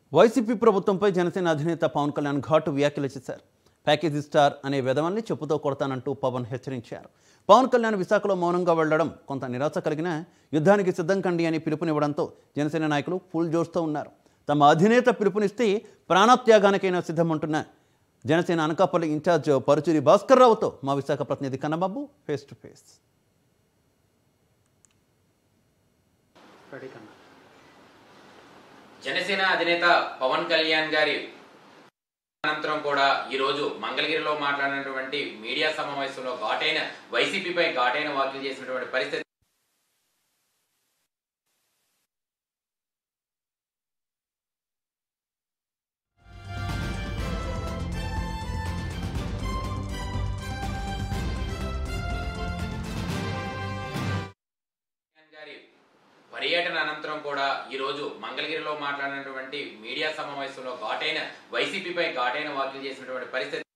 YCP ప్రభుత్వంపై జనసేన అధినేత పవన్ కళ్యాణ్ ఘాటు వ్యాఖ్యలు చేశారు ప్యాకేజీ స్టార్ అనే విధవల్ని చెప్పుతో కొడతానంటూ పవన్ హెచ్చరించారు పవన్ కళ్యాణ్ విశాఖలో మౌనంగా వెళ్లడం కొంత నిరాశ కలిగిన యుద్ధానికి సిద్ధం కండి అని పిలుపునివ్వడంతో జనసేన నాయకులు ఫుల్ జోష్తో ఉన్నారు తమ అధినేత పిలుపునిస్తే ప్రాణత్యాగానికైనా సిద్ధమంటున్న జనసేన అనకాపల్లి ఇన్ఛార్జ్ పరుచూరి భాస్కర్ రావుతో మా విశాఖ ప్రతినిధి Kannababu face to face Janasena అధినేత పవన్ కళ్యాణ్ గారి అనంతరం కూడా ఈ రోజు మంగళగిరిలో మాట్లాడినటువంటి మీడియా సమావేశంలో ఘాటైన వైసీపీపై ఘాటైన వ్యాఖ్యలు చేసినటువంటి పరిస్థితి కళ్యాణ్ గారి పర్యటన అనంతరం కూడా ఈ రోజు మంగళగిరిలో మాట్లాడినటువంటి మీడియా సమావేశంలో ఘాటైన వైసీపీపై ఘాటైన వ్యాఖ్యలు చేసినటువంటి పరిస్థితి